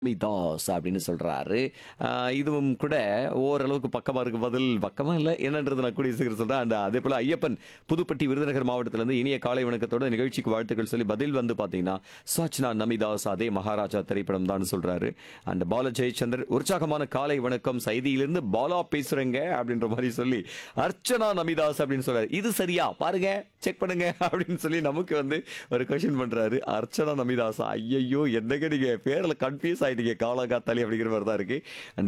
தாஸ் அப்படின்னு சொல்றாரு ஆஹ் இதுவும் கூட ஓரளவுக்கு பக்கமா இருக்கு பதில் பக்கமா இல்லை என்னன்றது நான் கூடிய சீக்கிரம் சொல்றேன் அந்த அதே போல ஐயப்பன் புதுப்பட்டி விருதுநகர் மாவட்டத்திலிருந்து இனிய காலை வணக்கத்தோட நிகழ்ச்சிக்கு வாழ்த்துக்கள் சொல்லி பதில் வந்து பாத்தீங்கன்னா சாச்னா நமிதாஸ் அதே மகாராஜா திரைப்படம் தான் சொல்றாரு அந்த பால ஜெயச்சந்தர் உற்சாகமான காலை வணக்கம் செய்தியிலிருந்து பாலா பேசுறேங்க அப்படின்ற மாதிரி சொல்லி அர்ச்சனா நமிதாஸ் அப்படின்னு சொல்றாரு இது சரியா பாருங்க செக் பண்ணுங்க அப்படின்னு சொல்லி நமக்கு வந்து ஒரு கொஸ்டின் பண்றாரு அர்ச்சனா நமிதாஸ் ஐயையோ என்னங்க நீங்க பேர்ல கன்ஃபியூஸ் ஆயிட்டீங்க காலகாத்தாலி அப்படிங்கிற மாதிரி தான் இருக்கு அந்த